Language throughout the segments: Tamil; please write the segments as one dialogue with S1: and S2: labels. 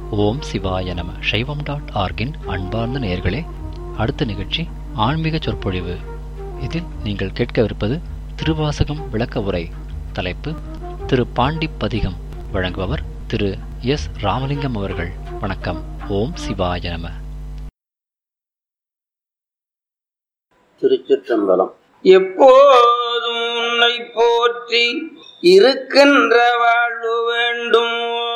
S1: ஓம் சிவாய நம சைவம் டாட் ஆர்கின் அன்பார்ந்த நேயர்களே அடுத்த நிகழ்ச்சி ஆன்மீக சொற்பொழிவு இதில் நீங்கள் கேட்கவிருப்பது திருவாசகம் விளக்க உரை தலைப்பு திரு பாண்டி பதிகம் வழங்குபவர் திரு எஸ் ராமலிங்கம் அவர்கள் வணக்கம் ஓம் சிவாய நம
S2: திருச்சிற்றம்பலம் எப்போதும் உன்னை போற்றி இருக்கின்ற வாழ்வு வேண்டும்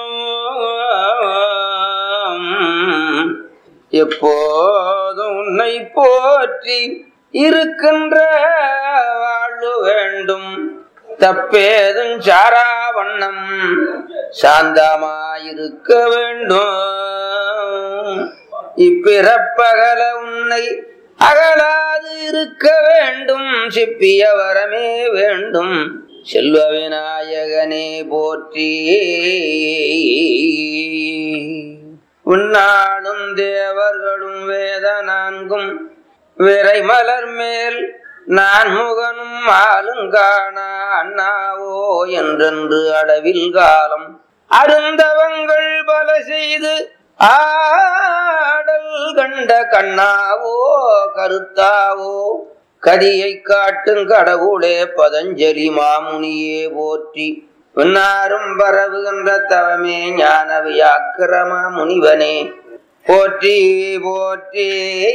S2: எப்போதும் உன்னை போற்றி இருக்கின்ற வாழ்வு வேண்டும் தப்பேதும் சாரா வண்ணம் சாந்தமாயிருக்க வேண்டும் இப்பிறப்பகல உன்னை அகலாது இருக்க வேண்டும் சிப்பிய வரமே வேண்டும் செல்வ விநாயகனே போற்றி உன்னாடும் தேவர்களும் வேத நான்கும் விரை மலர் மேல் நான் முகனும் ஆளுங்கான அண்ணாவோ என்றென்று அளவில் காலம் அருந்தவங்கள் பல செய்து ஆடல் கண்ட கண்ணாவோ கருத்தாவோ கதியை காட்டும் கடவுளே பதஞ்சலி மாமுனியே போற்றி பின்னாரும் பரவுகின்ற தவமே ஞான வியாக்கிரம முனிவனே போற்றி போற்றி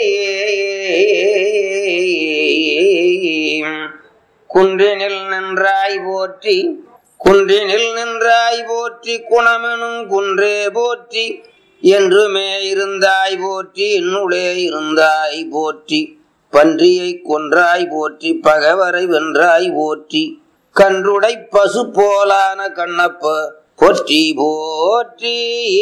S2: குன்றினில் நின்றாய் போற்றி குன்றினில் நின்றாய் போற்றி குணமெனும் குன்றே போற்றி என்றுமே இருந்தாய் போற்றி என்னுளே இருந்தாய் போற்றி பன்றியை கொன்றாய் போற்றி பகவரை வென்றாய் போற்றி கன்றுடை பசு போலான கண்ணப்ப போற்றி போற்றி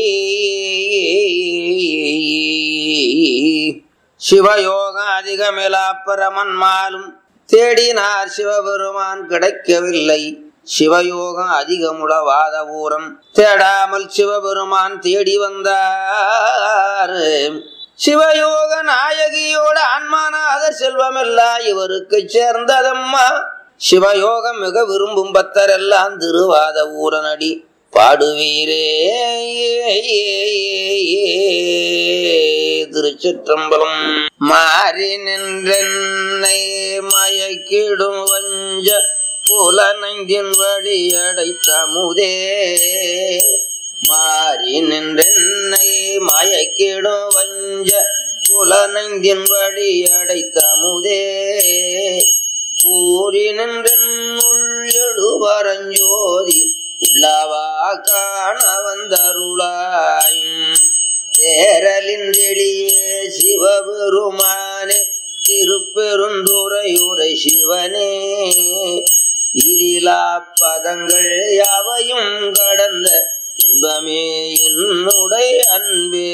S2: சிவயோக அதிகமிலாப்பரமன் மாலும் தேடினார் சிவபெருமான் கிடைக்கவில்லை சிவயோகம் அதிகமுளவாத ஊரம் தேடாமல் சிவபெருமான் தேடி வந்தார் சிவயோக நாயகியோட ஆன்மானாக செல்வமெல்லாம் இவருக்கு சேர்ந்ததம்மா சிவயோகம் மிக விரும்பும் பக்தரெல்லாம் திருவாத ஊரனடி பாடுவீரே திருச்சிற்றம்பலம் மாறி நின்றென்னை மயக்கிடும் வஞ்ச புலனங்கின் வழி அடைத்தமுதே மாறி நின்றென்னை மயக்கிடும் வஞ்ச புலனங்கின் வழி அடைத்தமுதே கூறி நின்றென்னுள் எழுபரஞ்சோதி உள்ளவா காண வந்தருளாயும் தேரலின்றெளியே சிவபெருமானே திருப்பெருந்துரையுரை சிவனே இரிலா பதங்கள் யாவையும் கடந்த இன்பமே என்னுடைய அன்பே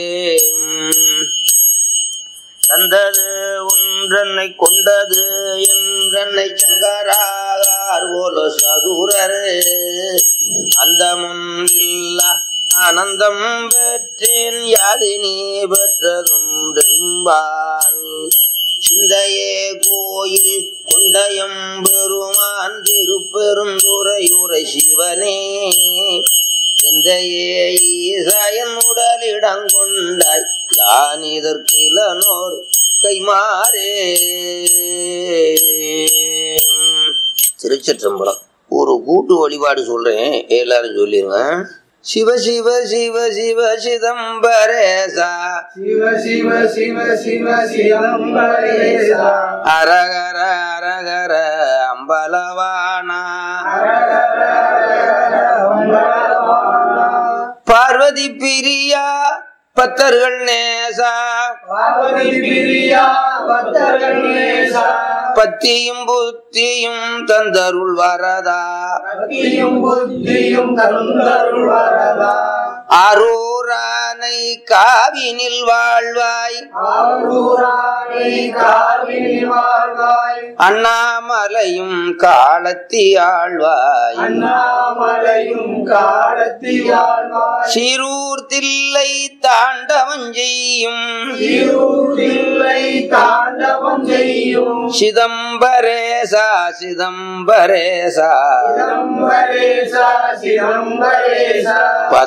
S2: தந்தது ஒன்றென்னை கொண்டது என்றென்னை சங்கராகார் போல சதுரரு அந்த முன்னில்லா ஆனந்தம் பெற்றேன் யாது நீ பெற்றதொன்றென்பால் சிந்தையே கோயில் கொண்டயம் பெருமான் திருப்பெருந்துரையுரை சிவனே எந்த ஈசாயன் உடலிடம் கொண்டாய் யான் இதற்கிலனோர் கைமாறே திருச்சிற்றம்பலம் ஒரு கூட்டு வழிபாடு சொல்றேன் எல்லாரும் சொல்லிருங்க சிவ சிவ சிவ சிவ சிதம்பரேசா
S3: சிவ சிவ சிவ சிவ சிதம்பரேசா
S2: அரகர அரகர அம்பலவானா பார்வதி பிரியா பத்தர்கள் நேசா
S3: பார்வதி பிரியா பக்தர்கள் நேசா
S2: பத்தியும் புத்தியும் தந்தருள் வரதா
S3: பக்தியும் புத்தியும் தந்தருள் வரதா
S2: அரூரானை காவினில் வாழ்வாய்
S3: ஆரூராணி காவினில் வாழ்வாய்
S2: அண்ணாமலையும் காலத்தி ஆழ்வாய்
S3: அண்ணாமலையும் காலத்தி வாழ்வாய்
S2: சீரூர் தில்லை தாண்டவம் செய்யும்
S3: திருத்தில்லை தாண்டவம் செய்யும்
S2: சிதம்பரேசா சிதம்பரேசா
S3: சிதம்பரேசா சிதம்பரேசா
S2: பதஞ்சலி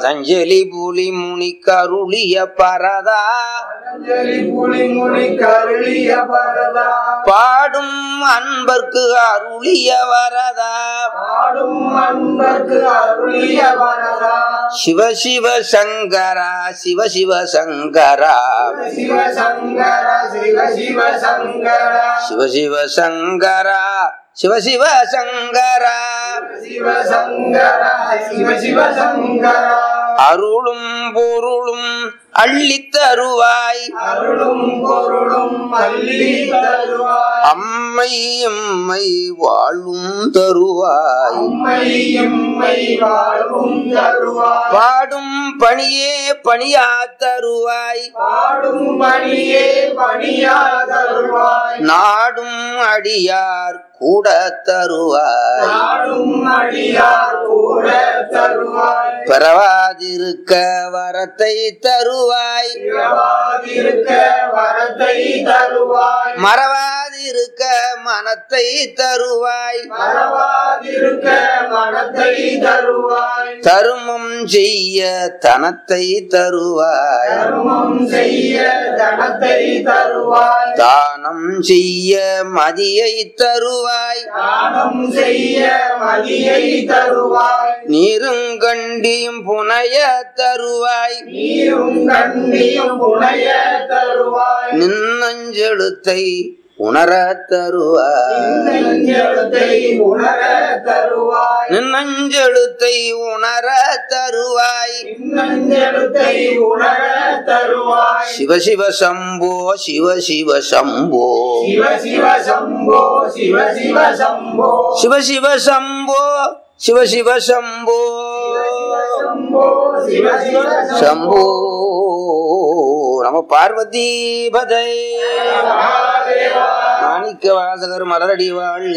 S2: பதஞ்சலி புலி முனி கருளிய பரதா
S3: பதஞ்சலி புலி முனி கருளிய பரதா
S2: பாடும் அன்பர்க்கு அருளிய வரதா
S3: பாடும் அன்பர்க்கு அருளிய பரதா
S2: சிவ சிவ சங்கரா சிவ சிவ சங்கரா
S3: சிவ சங்கர சிவ சிவ சங்கர
S2: சிவ சிவ சங்கரா சிவ சிவ சங்கரா
S3: சிவ சங்கர சிவ சிவ சங்கர
S2: அருளும் பொருளும் அள்ளித் தருவாய்
S3: அருளும் பொருளும் அள்ளி தருவாய்
S2: அம்மை எம்மை வாழும் தருவாய்
S3: உம்மை எம்மை வாழ்வும் தருவாய்
S2: பாடும் பணியே பணியா தருவாய்
S3: பாடும் பணியே பணியா தருவாய்
S2: நாடும் அடியார் கூட தருவாய்
S3: நாடும் அடியார் கூட தருவாய்
S2: பெறவாதிருக்க வரத்தை தருவாய்
S3: பிறவாதிருக்க வரத்தை தருவாய்
S2: மறவாதிருக்க மனத்தை தருவாய்
S3: மறவாதிருக்க மனத்தை தருவாய்
S2: தருமம் செய்ய தனத்தை தருவாய்
S3: தர்மம் செய்ய தனத்தை தருவாய்
S2: தானம் செய்ய மதியை தருவாய்
S3: தானம் செய்ய மதியை தருவாய்
S2: நீருங்கண்டியும் புனைய தருவாய்
S3: நீரும் கண்ணியும் புனைய தருவாய்
S2: நின்னஞ்செழுத்தை உணர தருவாய்
S3: நெஞ்செழுத்தை உணர தருவாய்
S2: நின்னஞ்செழுத்தை உணர தருவாய்
S3: நெஞ்செழுத்தை உணர தருவாய்
S2: சிவ சிவ சம்போ சிவ சிவ சம்போ
S3: சிவ சிவ சம்போ சிவ சிவ சம்போ
S2: சிவ சிவ சம்போ சிவ சிவ சம்போ
S3: சம்போ சிவ சிவ
S2: சம்போ நம பார்வதி பதை மாணிக்க வாசகர் மலரடி வாழ்க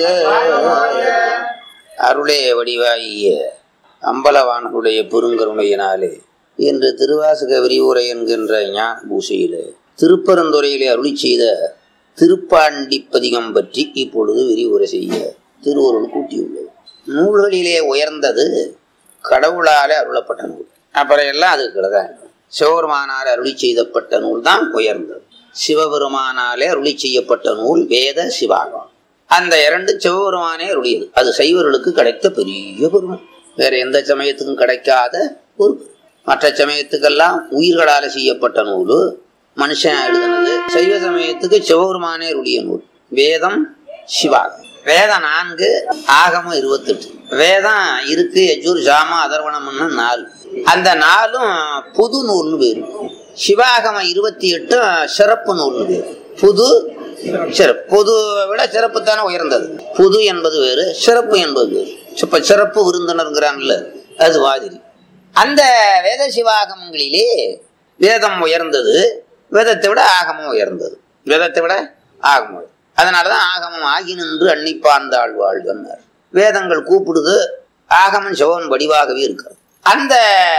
S2: அருளே வடிவாகிய அம்பலவானருடைய பெருங்கருணையினாலே இன்று திருவாசக விரிவுரை என்கின்ற ஞான பூசையிலே திருப்பரந்துரையிலே அருளி செய்த திருப்பாண்டி பதிகம் பற்றி இப்பொழுது விரிவுரை செய்ய திருவருள் கூட்டியுள்ளது நூல்களிலே உயர்ந்தது கடவுளாலே அருளப்பட்ட நூல் அப்புறம் எல்லாம் அதுக்கு தான் சிவபெருமானாலே அருளி செய்தப்பட்ட நூல் தான் உயர்ந்தது சிவபெருமானாலே அருளி செய்யப்பட்ட நூல் வேத சிவாகம் அந்த இரண்டு சிவபெருமானே அருளியது அது சைவர்களுக்கு கிடைத்த பெரிய பெருமை வேற எந்த சமயத்துக்கும் கிடைக்காத ஒரு பெருமை. மற்ற சமயத்துக்கெல்லாம் உயிர்களால செய்யப்பட்ட நூல் மனுஷன் எழுதுனது சைவ சமயத்துக்கு சிவபெருமானே அருளிய நூல் வேதம் சிவாகம் வேதம் நான்கு ஆகமம் இருபத்தெட்டு வேதம் இருக்கு யஜூர் ஜாமா அதர்வணம்னு நாலு அந்த நாலும் புது நூல்னு பேரு சிவாகமம் இருபத்தி எட்டு சிறப்பு நூல்னு பேரு புது சிறப்பு பொது விட சிறப்பு தானே உயர்ந்தது புது என்பது வேறு சிறப்பு என்பது வேறு இப்ப சிறப்பு விருந்தினர்ங்கிறான்ல அது மாதிரி அந்த வேத சிவாகமங்களிலே வேதம் உயர்ந்தது வேதத்தை விட ஆகமம் உயர்ந்தது வேதத்தை விட ஆகமம் உயர்ந்தது. அதனாலதான் ஆகமம் ஆகி நின்று அன்னிப்பார்ந்தாள் வாழ்கன்னார் வேதங்கள் கூப்பிடுது ஆகமம் சிவன் வடிவாகவே இருக்கிறது அந்த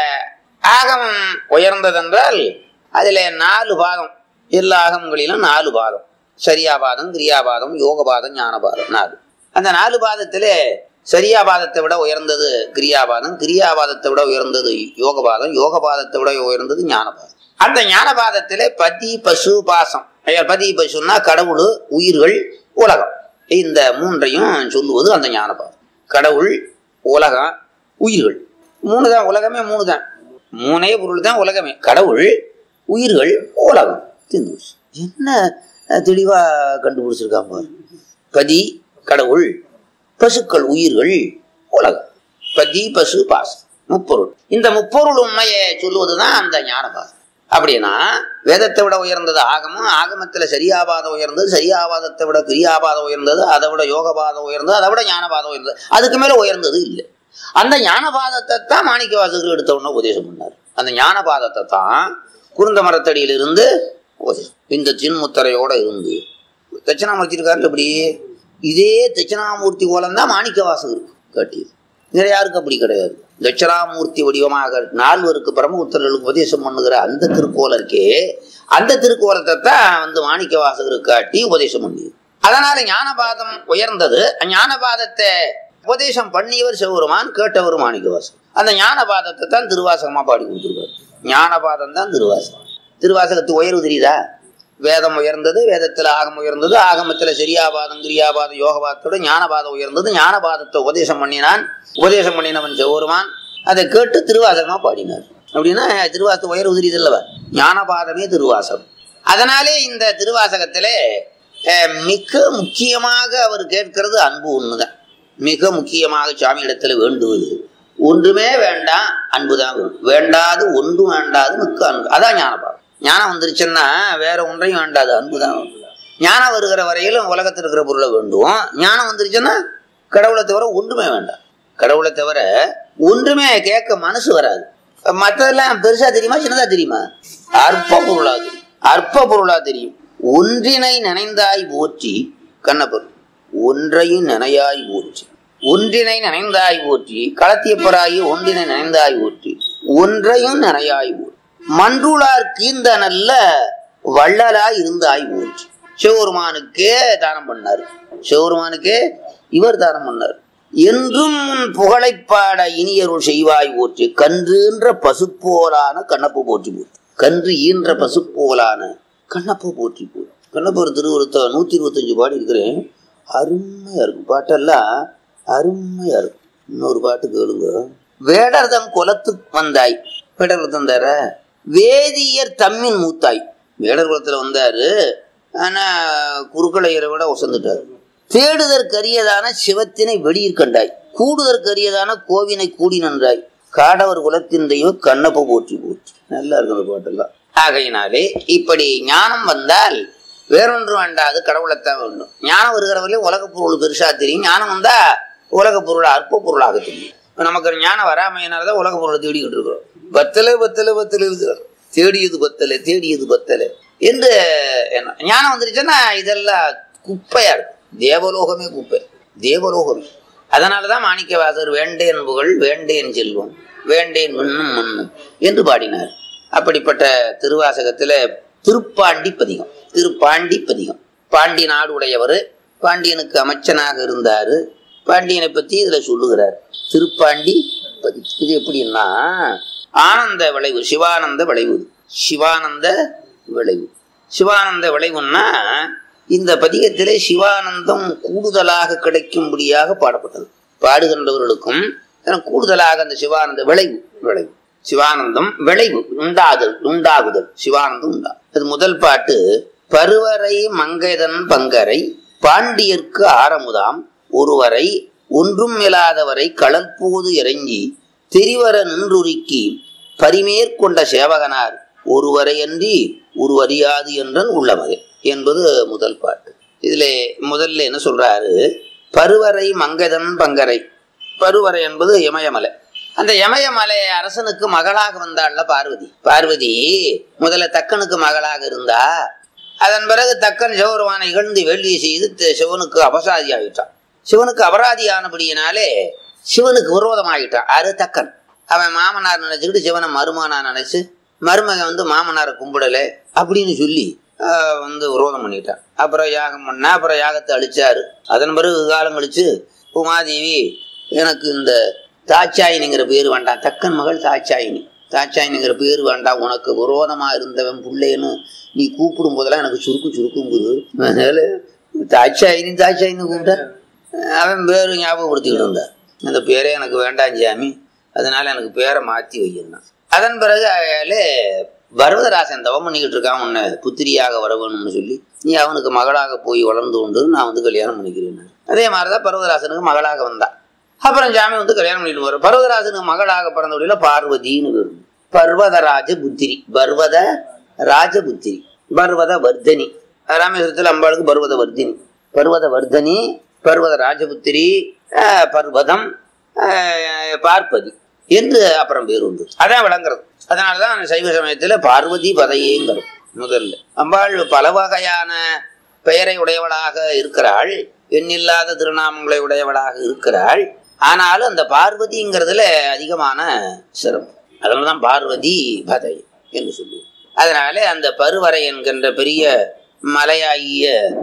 S2: ஆகமம் உயர்ந்ததென்றால் அதில் நாலு பாதம் எல்லா ஆகமங்களிலும் நாலு பாதம் சரியாபாதம் கிரியாபாதம் யோகபாதம் ஞானபாதம் நாலு அந்த நாலு பாதத்திலே சரியாபாதத்தை விட உயர்ந்தது கிரியாபாதம் கிரியாபாதத்தை விட உயர்ந்தது யோகபாதம் யோகபாதத்தை விட உயர்ந்தது ஞானபாதம் அந்த ஞானபாதத்திலே பதி பசு பாசம் ஐயா, பதி பசுன்னா கடவுள் உயிர்கள் உலகம் இந்த மூன்றையும் சொல்லுவது அந்த ஞானபாதம் கடவுள் உலகம் உயிர்கள் மூணு தான் உலகமே மூணு தான் மூணே பொருள் தான் உலகமே கடவுள் உயிர்கள் உலகம் தீர்ந்து போச்சு. என்ன அஹ், தெளிவா கண்டுபிடிச்சிருக்காங்க பாரு பதி கடவுள் பசுக்கள் உயிர்கள் உலகம் பதி பசு பாசம் முப்பொருள் இந்த முப்பொருள் உண்மையை சொல்லுவதுதான் அந்த ஞானபாதம் அப்படின்னா வேதத்தை விட உயர்ந்தது ஆகமம் ஆகமத்துல சரியாபாதம் உயர்ந்தது சரியாபாதத்தை விட கிரியாபாதம் உயர்ந்தது அதை விட யோகபாதம் உயர்ந்தது அதை விட ஞானபாதம் உயர்ந்தது அதுக்கு மேல உயர்ந்தது இல்லை அந்த ஞானபாதத்தை தான் மாணிக்க வாசகர் எடுத்த உடனே உபதேசம் பண்ணார் அந்த ஞானபாதத்தை தான் குருந்த மரத்தடியிலிருந்து உபதேசம் இந்த சின்முத்தரையோட இருந்து தட்சிணாமூர்த்தி இருக்காரு இப்படி இதே தட்சிணாமூர்த்தி கோலம் தான் மாணிக்க வாசகர் காட்டியது வேற யாருக்கு அப்படி கிடையாது தட்சிணாமூர்த்தி வடிவமாக நால்வருக்கு பிரம்மபுத்திரர்களுக்கு உபதேசம் பண்ணுகிற அந்த திருக்கோலம் இருக்கே அந்த திருக்கோலத்தை தான் வந்து மாணிக்க வாசகருக்கு காட்டி உபதேசம் பண்ணியது அதனால ஞானபாதம் உயர்ந்தது ஞானபாதத்தை உபதேசம் பண்ணியவர் சிவபெருமான் கேட்டவர் மாணிக்கவாசகம் அந்த ஞானபாதத்தை தான் திருவாசகமா பாடி கொடுத்துருக்காரு ஞானபாதம் தான் திருவாசகம் திருவாசகத்து உயர்வு தெரியுதா வேதம் உயர்ந்தது வேதத்துல ஆகம் உயர்ந்தது ஆகமத்துல சரியாபாதம் கிரியாபாதம் யோகபாதத்தோட ஞானபாதம் உயர்ந்தது ஞானபாதத்தை உபதேசம் பண்ணினான் உபதேசம் பண்ணினவன் சிவபெருமான் அதை கேட்டு திருவாசகமா பாடினார் அப்படின்னா திருவாசக உயர்வு தெரியுது அல்லவா ஞானபாதமே திருவாசகம் அதனாலே இந்த திருவாசகத்திலே அஹ், மிக முக்கியமாக அவர் கேட்கிறது அன்பு ஒண்ணுதான் மிக முக்கியமாக சாமி இடத்துல வேண்டுவது ஒன்றுமே வேண்டாம் அன்புதான் வேணும் வேண்டாது ஒன்றும் வேண்டாது மிக்க அன்பு அதான் ஞானபாதம் ஞானம் வந்துருச்சுன்னா வேற ஒன்றையும் வேண்டாது அன்புதான் வேணும் ஞானம் வருகிற வரையிலும் உலகத்தில் இருக்கிற பொருளை வேண்டுவோம் ஞானம் வந்துருச்சுன்னா கடவுளை தவிர ஒன்றுமே வேண்டாம் கடவுளை தவிர ஒன்றுமே கேட்க மனசு வராது மற்றதெல்லாம் பெருசா தெரியுமா சின்னதா தெரியுமா அற்ப பொருளா தெரியும் அற்ப பொருளா தெரியும் ஒன்றினை நினைந்தாய் போற்றி கண்ணப்பர் ஒன்றையும் நினையாய் போற்றி ஒன்றினை நினைந்தாய் போற்றி களத்தியப்பராகி ஒன்றினை நினைந்தாய் போற்றி ஒன்றையும் நினையாய் போற்றி மன்றுளார் கீந்த நல்ல வள்ளலாய் இருந்தாய் போற்றி சிவபெருமானுக்கே தானம் பண்ணார் சிவபெருமானுக்கே இவர் தானம் பண்ணார் என்றும் உன் புகழைப் பாட இனியருள் செய்வாய் போற்றி கன்றுன்ற பசுப்போலான கண்ணப்பு போற்றி போற்றி கன்று ஈன்ற பசுப்போலான கண்ணப்ப போற்றி போற்றி கண்ணப்பர் திருவுருத்த நூத்தி இருபத்தஞ்சு பாடி இருக்கிறேன் அருமையா இருக்கும் பாட்டெல்லாம் அருமையா இருக்கும் இன்னொரு பாட்டு கேளுங்க வேடர்தம் குலத்து வந்தாய் வேடர் குலத்து வந்தார வேதியர் தம்மின் மூத்தாய் வேடர் குலத்துல வந்தாரு ஆனா குறுக்களையரை விட உசந்துட்டாரு தேடுதற்கரியதான சிவத்தினை வெளியிற் கண்டாய் கூடுதற்கரியதான கோவினை கூடி நன்றாய் காடவர் குலத்தின் தெய்வம் கண்ணப்ப போற்றி போற்றி நல்லா இருக்குது அந்த பாட்டெல்லாம் ஆகையினாலே இப்படி ஞானம் வந்தால் வேறொன்று வேண்டாது கடவுளைத்தான் வேண்டும் ஞானம் வருகிற வரையிலும் உலக பொருள் பெருசா தெரியும் ஞானம் வந்தா உலக பொருள் அற்ப பொருளாக தெரியும் இப்ப நமக்கு ஒரு ஞானம் வராமையினாலதான் உலக பொருளை தேடிக்கிட்டு இருக்கிறோம் பத்தல பத்தல பத்தல இருக்கிறோம் தேடியது பத்தல தேடியது பத்தல என்று என்ன ஞானம் வந்துருச்சுன்னா இதெல்லாம் குப்பையா இருக்கும் தேவலோகமே குப்பை தேவலோகமே அதனாலதான் மாணிக்கவாசர் வேண்டேன் புகழ் வேண்டேன் செல்வம் வேண்டேன் மண்ணும் மண்ணும் என்று பாடினார் அப்படிப்பட்ட திருவாசகத்துல திருப்பாண்டி பதிகம் திருப்பாண்டி பதிகம் பாண்டி நாடு உடையவர் பாண்டியனுக்கு அமைச்சனாக இருந்தாரு பாண்டியனை பத்தி இதுல சொல்லுகிறார் திருப்பாண்டி பதிகம் இது எப்படின்னா ஆனந்த விளைவு சிவானந்த விளைவு இது. சிவானந்த விளைவு சிவானந்த விளைவுன்னா இந்த பதிகத்திலே சிவானந்தம் கூடுதலாக கிடைக்கும்படியாக பாடப்பட்டது பாடுகின்றவர்களுக்கும் எனக்கு கூடுதலாக அந்த சிவானந்த விளைவு விளைவு சிவானந்தம் விளைவு உண்டாதல் உண்டாகுதல் சிவானந்தம் உண்டா அது முதல் பாட்டு பருவரை மங்கைதன் பங்கரை பாண்டியர்க்கு ஆரமுதாம் ஒருவரை ஒன்றும் இல்லாதவரை களற்போது இறங்கி தெரிவர நின்றுருக்கி பரிமேற்கொண்ட சேவகனார் ஒருவரையன்றி ஒருவறியாது என்றன் உள்ளமதே என்பது முதல் பாட்டு இதுல முதல்ல என்ன சொல்றாரு பருவரை மங்கதன் பங்கரை பருவரை என்பது இமயமலை அந்த இமயமலை அரசனுக்கு மகளாக வந்தாள்ல பார்வதி பார்வதி முதல்ல தக்கனுக்கு மகளாக இருந்தா அதன் பிறகு தக்கன் சிவபெருமானை இகழ்ந்து வேள்வியை செய்து த- சிவனுக்கு அபசாதி ஆகிட்டான் சிவனுக்கு அபராதி ஆனபடியினாலே சிவனுக்கு விரோதமாகிட்டான் அது தக்கன் அவன் மாமனார் நினைச்சுக்கிட்டு சிவனை மருமகனா நினைச்சு மருமகன் வந்து மாமனாரை கும்பிடல அப்படின்னு சொல்லி ஆஹ், வந்து விரோதம் பண்ணிட்டான் அப்புறம் யாகம் பண்ணா அப்புறம் யாகத்தை அழிச்சாரு அதன் பிறகு காலம் கழிச்சு உமாதேவி எனக்கு இந்த தாட்சாயினிங்கிற பேர் வேண்டாம் தக்கன் மகள் தாட்சாயினி தாட்சாயினிங்கிற பேர் வேண்டாம் உனக்கு விரோதமா இருந்தவன் பிள்ளைன்னு நீ கூப்பிடும் போதெல்லாம் எனக்கு சுருக்கு சுருக்குங்குது அதனால தாட்சாயினி தாட்சாயின்னு கூப்பிட்டா அவன் பேரு ஞாபகப்படுத்திக்கிட்டு இருந்தான் அந்த பேரே எனக்கு வேண்டாம் ஜாமி அதனால எனக்கு பேரை மாற்றி வைக்கணும் அதன் பிறகு அயாலே பர்வதராசன் தவம் பண்ணிக்கிட்டு இருக்கான் உன்னை புத்திரியாக வர வேணும்னு சொல்லி நீ அவனுக்கு மகளாக போய் வளர்ந்து கொண்டு நான் வந்து கல்யாணம் பண்ணிக்கிறேன் அதே மாதிரிதான் பர்வதராசனுக்கு மகளாக வந்தான் அப்புறம் ஜாமி வந்து கல்யாணம் பண்ணிட்டு போற பர்வதராசனுக்கு மகளாக பிறந்தவழியில பார்வதின்னு பேரு. பர்வதராஜ புத்திரி பர்வத ராஜபுத்திரி பர்வத வர்தனி ராமேஸ்வரத்தில் அம்பாளுக்கு பர்வத வர்தினி பர்வத வர்தனி பர்வத ராஜபுத்திரி ஆஹ், பர்வதம் ஆஹ், பார்ப்பதி என்று அப்புறம் பேர் உண்டு அதான் விளங்குறது அதனாலதான் சைவ சமயத்துல பார்வதி பதையேங்கிறது முதல்ல அம்பாள் பல வகையான பெயரை உடையவளாக இருக்கிறாள் எண்ணில்லாத திருநாமங்களை உடையவளாக இருக்கிறாள் ஆனாலும் அந்த பார்வதிங்கிறதுல அதிகமான சிறப்பு அதனாலதான் பார்வதி பதை என்று சொல்லுவோம் அதனால அந்த பருவரை என்கின்ற பெரிய மலையாகிய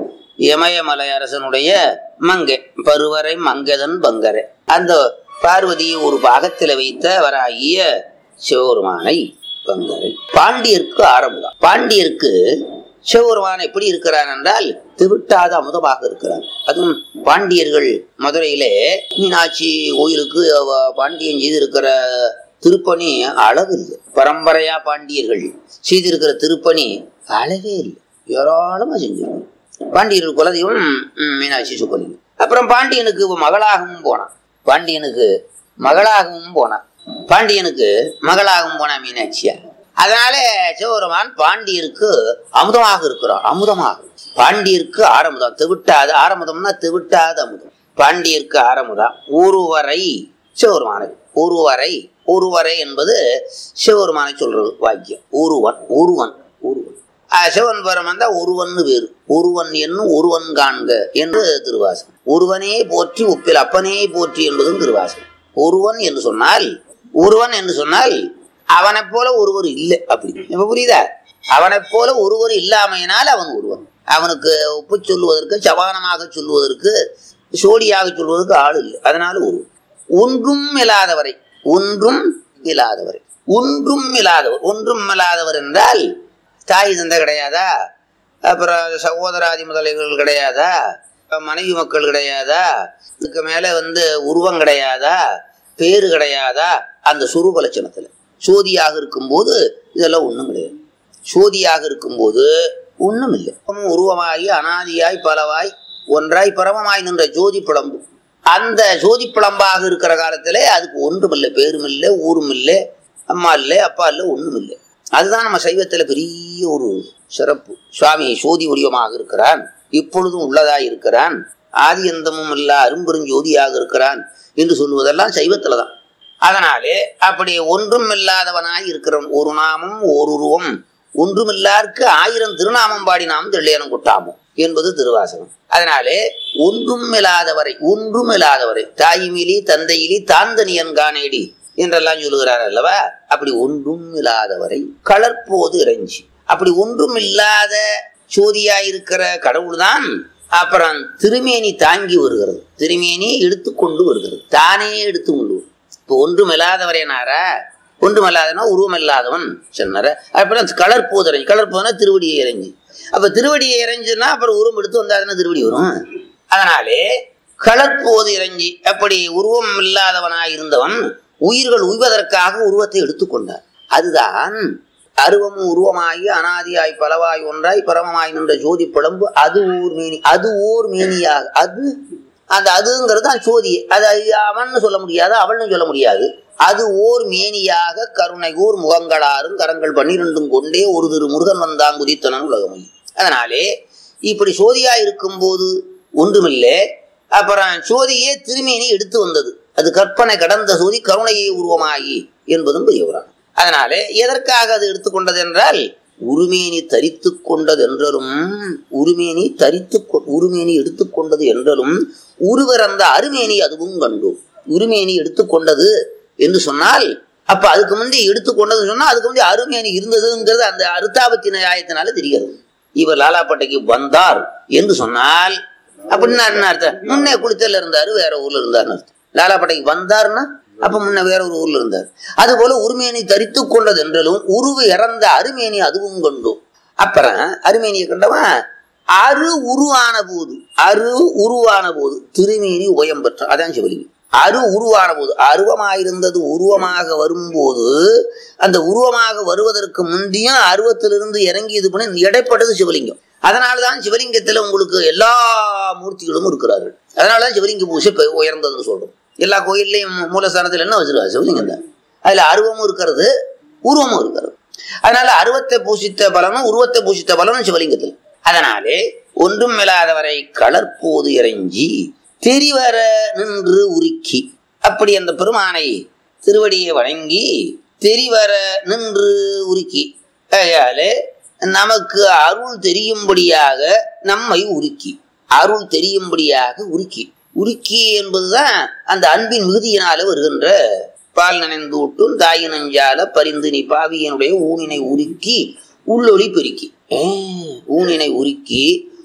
S2: இமயமலை அரசனுடைய மங்கை பருவரை மங்கதன் பங்கரை அந்த பார்வதியை ஒரு பாகத்தில் வைத்த வராகிய சிவபெருமானை பங்கரை பாண்டியருக்கு ஆரம்பம் பாண்டியருக்கு சிவபெருமான் எப்படி இருக்கிறான் என்றால் திவிட்டாத அமுதமாக இருக்கிறான் அதுவும் பாண்டியர்கள் மதுரையிலே மீனாட்சி கோயிலுக்கு அவ பாண்டியன் செய்திருக்கிற திருப்பணி அளவில்லை பரம்பரையா பாண்டியர்கள் செய்திருக்கிற திருப்பணி அளவே இல்லை ஏராளமா செஞ்சிருக்காங்க பாண்டியர்கள் குலதெய்வம் ம், மீனாட்சி சுப்பலிங்கம் அப்புறம் பாண்டியனுக்கு மகளாகவும் போனான் பாண்டியனுக்கு மகளாகவும் போனான் பாண்டியனுக்கு மகளாகவும் போனா மீனாட்சியா அதனால சிவபெருமான் பாண்டியருக்கு அமுதமாக இருக்கிறான் அமுதமாக பாண்டியருக்கு ஆரமுதம் திவிட்டாத ஆரமுதம்னா திவிட்டாத அமுதம் பாண்டியருக்கு ஆரமுதம் ஒருவரை சிவபெருமானை ஒருவரை ஒருவரை என்பது சிவபெருமானை சொல்றது வாக்கியம் ஒருவன் ஒருவன் ஒருவன் ஆஹ் சிவன் பரமன் தான் ஒருவன் வேறு ஒருவன் என்னும் ஒருவன் காண்க என்று திருவாசகம் ஒருவனே போற்றி உப்பில் அப்பனே போற்றி என்பதும் திருவாசகம் ஒருவன் என்று சொன்னால் ஒருவன் என்று சொன்னால் அவனைப் போல ஒருவர் இல்லை அப்படி இப்ப புரியுதா அவனைப் போல ஒருவர் இல்லாமையினால் அவன் ஒருவன் அவனுக்கு ஒப்பு சொல்லுவதற்கு சபானமாக சொல்லுவதற்கு சோடியாக சொல்வதற்கு ஆள் இல்லை அதனால ஒருவன் ஒன்றும் இல்லாதவரை ஒன்றும் இல்லாதவரை ஒன்றும் இல்லாதவர் ஒன்றும் இல்லாதவர் என்றால் தாய் தந்தை கிடையாதா அப்புறம் சகோதராதி முதலைகள் கிடையாதா மனைவி மக்கள் கிடையாதா இதுக்கு மேல வந்து உருவம் கிடையாதா பேரு கிடையாதா அந்த சுரூப லட்சணத்துல சோதியாக இருக்கும்போது இதெல்லாம் ஒண்ணும் கிடையாது சோதியாக இருக்கும்போது ஒண்ணும் இல்லை உருவமாகி அனாதியாய் பலவாய் ஒன்றாய் பரமமாய் நின்ற ஜோதி பிளம்பு அந்த ஜோதி பிளம்பாக இருக்கிற காலத்திலே அதுக்கு ஒன்றும் இல்லை பேரும் இல்லை ஊரும் இல்லை அம்மா இல்லை அப்பா இல்லை ஒண்ணும் இல்லை அதுதான் நம்ம சைவத்துல பெரிய ஒரு சிறப்பு சுவாமி சோதி வடிவமாக இருக்கிறான் இப்பொழுதும் உள்ளதாய் இருக்கிறான் ஆதி அந்தமும் இல்ல அரும்பெருஞ்சோதியாக இருக்கிறான் என்று சொல்லுவதெல்லாம் சைவத்துல தான் அதனாலே அப்படி ஒன்றும் இல்லாதவனாய் இருக்கிறவன் ஒரு நாமம் ஓருருவம் ஒன்றுமில்லாருக்கு ஆயிரம் திருநாமம் பாடி நாம் தெள்ளையனம் கொட்டாமோ என்பது திருவாசகம் அதனாலே ஒன்றும் இல்லாதவரை ஒன்றும் இல்லாதவரை தாயுமிலி தந்தையிலி தாந்தனியன் காணேடி என்றெல்லாம் சொல்லுகிறார் அல்லவா அப்படி ஒன்றும் இல்லாதவரை கலர்ப்போது இறைஞ்சி அப்படி ஒன்றும் இல்லாத சோதியாயிருக்கிற கடவுள்தான் அப்புறம் திருமேனி தாங்கி வருகிறது திருமேனி எடுத்துக்கொண்டு வருகிறது தானே எடுத்து கொண்டு வரும் இப்போ ஒன்றும் இல்லாதவரேனாரா ஒன்றும் இல்லாதவனா உருவம் இல்லாதவன் சொன்னார அப்புறம் கலர் போதரைஞ்சி கலர் போதுனா திருவடியை இறங்கி அப்ப திருவடியை இறைஞ்சுன்னா அப்புறம் உருவம் எடுத்து வந்தாதுன்னா திருவடி வரும் அதனாலே கலர்போது இறங்கி அப்படி உருவம் இல்லாதவனாய் இருந்தவன் உயிர்கள் உய்வதற்காக உருவத்தை எடுத்துக்கொண்டார் அதுதான் அருவமும் உருவமாகி அனாதியாய் பலவாய் ஒன்றாய் பரமமாய் நின்ற ஜோதி பிளம்பு அது ஊர் மேனி அது ஊர் மேனியாக அது அந்த அதுங்கிறது தான் சோதி அது அவன் சொல்ல முடியாது அவள்னு சொல்ல முடியாது அது ஓர் மேனியாக கருணை ஊர் முகங்களாரும் கரங்கள் பன்னிரெண்டும் கொண்டே ஒரு திரு முருகன் வந்தான் குதித்தனன் உலகமை அதனாலே இப்படி சோதியா இருக்கும்போது ஒன்றுமில்லை அப்புறம் சோதியே திருமேனி எடுத்து வந்தது அது கற்பனை கடந்த சோதி கருணையை உருவமாகி என்பதும் பெரியவரான் அதனாலே எதற்காக அது எடுத்துக்கொண்டது என்றால் உருமேனி தரித்து கொண்டது என்றலும் உருமேனி தரித்து உருமேனி எடுத்துக்கொண்டது என்றலும் உருவரந்த அருமேனி அதுவும் கண்டோம் உருமேனி எடுத்துக்கொண்டது என்று சொன்னால் அப்ப அதுக்கு முந்தி எடுத்துக்கொண்டது சொன்னா அதுக்கு முந்தி அருமேனி இருந்ததுங்கிறது அந்த அருத்தாபத்தி நியாயத்தினால தெரிகிறது இவர் லாலாப்பட்டைக்கு வந்தார் என்று சொன்னால் அப்படின்னா என்ன அர்த்தம் முன்னே குளித்தல இருந்தாரு வேற ஊர்ல இருந்தாருன்னு அர்த்தம் லாலாப்பட்டைக்கு வந்தாருன்னா அப்ப முன்ன வேற ஒரு ஊர்ல இருந்தார் அது போல உருமேனி தரித்து கொண்டது என்றாலும் உருவு இறந்த அருமேனி அதுவும் கொண்டோம் அப்புறம் அருமேனியை கண்டவன் அரு உருவான போது அரு உருவான போது திருமேனி உபயம் பெற்ற அதான் சிவலிங்கம் அரு உருவான போது அருவமாயிருந்தது உருவமாக வரும்போது அந்த உருவமாக வருவதற்கு முந்தியும் அருவத்திலிருந்து இறங்கி இது பண்ணி இடைப்பட்டது சிவலிங்கம் அதனாலதான் சிவலிங்கத்துல உங்களுக்கு எல்லா மூர்த்திகளும் இருக்கிறார்கள் அதனாலதான் சிவலிங்க பூசை உயர்ந்ததுன்னு சொல்றோம் எல்லா கோயில்லையும் மூலஸ்தானத்துல என்ன வச்சிருக்காரு சிவலிங்கம் தான் அதுல அருவமும் இருக்கிறது உருவமும் இருக்கிறது அதனால அருவத்தை பூசித்த பலனும் உருவத்தை பூசித்த பலனும் சிவலிங்கத்தில் அதனாலே ஒன்றும் இல்லாதவரை கலர்போது இறைஞ்சி தெரிவர நின்று உருக்கி அப்படி அந்த பெருமானை திருவடியை வணங்கி தெரிவர நின்று உருக்கி ஆகையாலே நமக்கு அருள் தெரியும்படியாக நம்மை உருக்கி அருள் தெரியும்படியாக உருக்கி உருக்கி என்பதுதான் அந்த அன்பின் மிகுதியினால வருகின்ற பால் நனைந்து விட்டும் தாயினஞ்சால பரிந்து நீ பாவியனுடைய ஊனினை உருக்கி உள்ளொளி பெருக்கி ஊனினை உருக்கி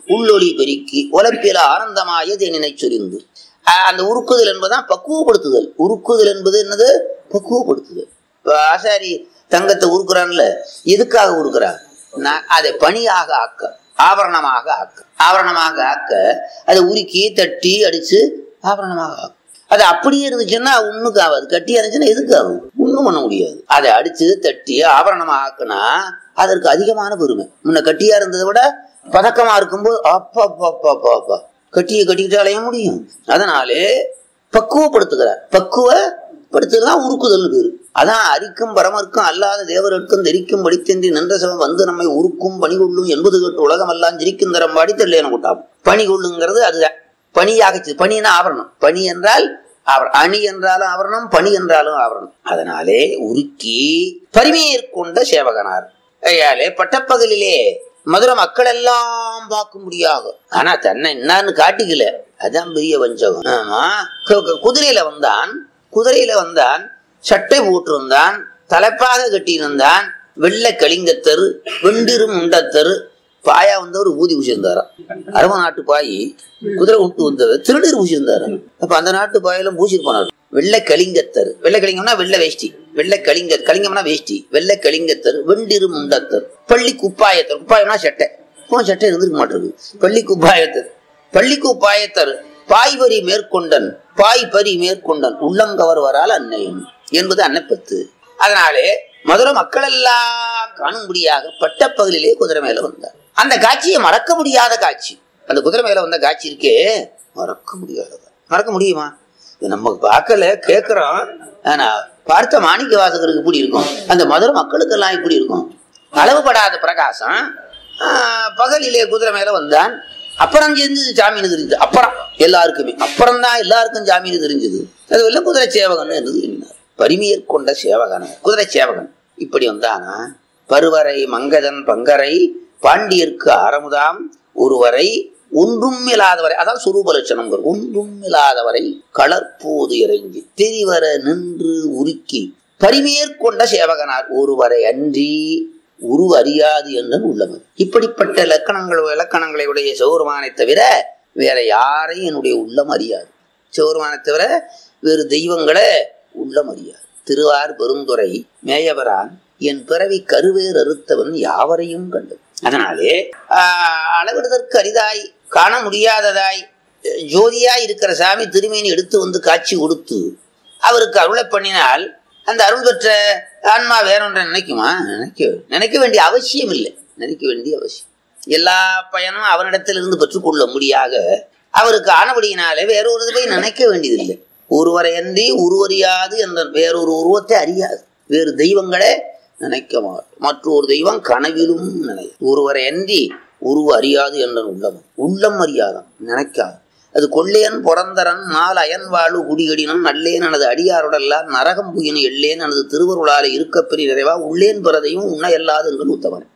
S2: உள்ளொளி பெருக்கி உலப்பில ஆனந்தமாய தேனினை சொரிந்து அஹ் அந்த உருக்குதல் என்பதுதான் பக்குவப்படுத்துதல் உருக்குதல் என்பது என்னது பக்குவப்படுத்துதல் இப்ப ஆசாரி தங்கத்தை உருக்குறான்ல எதுக்காக உருக்குறான் நான் அதை பணியாக ஆக்க ஆபரணமாக ஆக்க ஆபரணமாக ஆக்க அதை உருக்கி தட்டி அடிச்சு ஆபரணமாக ஆக்க அது அப்படியே இருந்துச்சுன்னா ஒண்ணுக்கு ஆகாது கட்டியா இருந்துச்சுன்னா எதுக்கு ஆகும் ஒண்ணும் பண்ண முடியாது அதை அடிச்சு தட்டி ஆபரணமாக ஆக்குனா அதற்கு அதிகமான பெருமை முன்ன கட்டியா இருந்ததை விட பதக்கமா இருக்கும்போது அப்பா அப்பா அப்பா அப்பா அப்பா கட்டியை கட்டிக்கிட்டு அலைய முடியும் அதனாலே பக்குவப்படுத்துகிறார் பக்குவப்படுத்துதான் உருக்குதல் பேரு அதான் அரிக்கும் பரமர்க்கும் அல்லாத தேவருக்கும் தெரிக்கும் படித்தென்றி நின்ற சமம் வந்து நம்மை உருக்கும் பணி கொள்ளும் என்பது கேட்டு உலகம் எல்லாம் ஜிரிக்கும் தரம் பாடி தெரியல கூட்டாம் பணி கொள்ளுங்கிறது அதுதான் பணியாக பணினா ஆவரணம் பணி என்றால் ஆவரணம் அணி என்றாலும் ஆவரணம் பணி என்றாலும் ஆவரணம் அதனாலே உருக்கி பரிமையேற்கொண்ட சேவகனார் ஐயாலே பட்டப்பகலிலே மதுரை மக்கள் எல்லாம் பார்க்க முடியாது ஆனா தன்னை என்னன்னு காட்டிக்கல அதான் பெரிய வஞ்சகம் ஆமா கு- கு- குதிரையில வந்தான் குதிரையில வந்தான் சட்டை போட்டிருந்தான் தலைப்பாக கட்டியிருந்தான் வெள்ளை கலிங்கத்தரு வெண்டிரு முண்டத்தரு பாயா வந்தவர் ஊதி பூசியிருந்தாராம் அரப நாட்டு பாய் குதிரை விட்டு வந்தவர் திருநீர் பூசியிருந்தாரு அப்ப அந்த நாட்டு பாயெல்லாம் பூசிருப்பானாரு வெள்ளை கலிங்கத்தர் வெள்ளை கலிங்கம்னா வெள்ளை வேஷ்டி வெள்ளை கலிங்க கலிங்கம்னா வேஷ்டி வெள்ளை கலிங்கத்தர் வெண்டிரு முண்டத்தர் பள்ளி குப்பாயத்தர் குப்பாயம்னா சட்டை இப்போ சட்டை இருந்திருக்க மாட்டிருக்கு பள்ளி குப்பாயத்தர் பள்ளி குப்பாயத்தர் பாய்வரி மேற்கொண்டன் பாய் பரி மேற்கொண்டன் உள்ளங்கவர் வரால் அன்னையும் என்பது அன்னப்பத்து அதனாலே மதுரை மக்கள் எல்லாம் காணும்படியாக பட்டப்பகலிலே குதிரை மேல வந்தார் அந்த காட்சியை மறக்க முடியாத காட்சி அந்த குதிரை மேல வந்த காட்சி இருக்கே மறக்க முடியாதது மறக்க முடியுமா இது நம்ம பார்க்கல கேட்கிறோம் ஆனா பார்த்த மாணிக்க வாசகருக்கு இப்படி இருக்கும் அந்த மதுரை மக்களுக்கெல்லாம் இப்படி இருக்கும் அளவுபடாத பிரகாசம் ஆஹ், பகலிலே குதிரை மேல வந்தான் அப்புறம் தெரிஞ்சது ஜாமீன் தெரிஞ்சது அப்புறம் எல்லாருக்குமே அப்புறம் தான் எல்லாருக்கும் ஜாமீன் தெரிஞ்சது அது வெள்ள குதிரை சேவகன் இருந்தது எண்ணினார் பரிமையர் கொண்ட சேவகன் குதிரை சேவகன் இப்படி வந்தானா பருவரை மங்கதன் பங்கரை பாண்டியர்க்கு ஆரமுதாம் ஒருவரை ஒன்றும் இல்லாதவரை அதாவது சுரூப லட்சணம் ஒன்றும் இல்லாதவரை களற்போது இறங்கி தெரிவர நின்று உருக்கி பரிமேற்கொண்ட சேவகனார் ஒருவரை அன்றி உரு அறியாது என்று உள்ளவர் இப்படிப்பட்ட லக்கணங்கள் இலக்கணங்களை உடைய சிவருமானை தவிர வேற யாரையும் என்னுடைய உள்ளம் அறியாது சிவருமானை தவிர வேறு தெய்வங்களை உள்ளம் அறியாது திருவார் பெருந்துறை மேயவரான் என் பிறவி கருவேர் அறுத்தவன் யாவரையும் கண்டு அதனாலே ஆஹ், அளவிடுதற்கு அரிதாய் காண முடியாததாய் அஹ், ஜோதியாய் இருக்கிற சாமி திருமேனி எடுத்து வந்து காட்சி கொடுத்து அவருக்கு அருளை பண்ணினால் அந்த அருள் பெற்ற ஆன்மா வேறொன்றை நினைக்குமா நினைக்க நினைக்க வேண்டிய அவசியம் இல்லை நினைக்க வேண்டிய அவசியம் எல்லா பயனும் அவனிடத்திலிருந்து பெற்றுக்கொள்ள முடியாக அவருக்கு ஆனபடியினாலே வேறொரு போய் நினைக்க வேண்டியதில்லை ஒருவரை அன்றி உருவறியாது என்ற வேறொரு உருவத்தை அறியாது வேறு தெய்வங்களே நினைக்க மாட்டோம் மற்றொரு தெய்வம் கனவிலும் நினை ஒருவரை அன்றி உருவ அறியாது என்ற உள்ளம் உள்ளம் அறியாதான் நினைக்காது அது கொள்ளேன் புறந்தரன் மால் அயன் வாழு குடிகடினும் நல்லேன் எனது அடியாருடெல்லாம் நரகம் புயின எல்லேன் எனது திருவருளாலே இருக்கப்பெரிய நிறைவா உள்ளேன் பிறதையும் உன்ன எல்லாது என்கள் உத்தவன்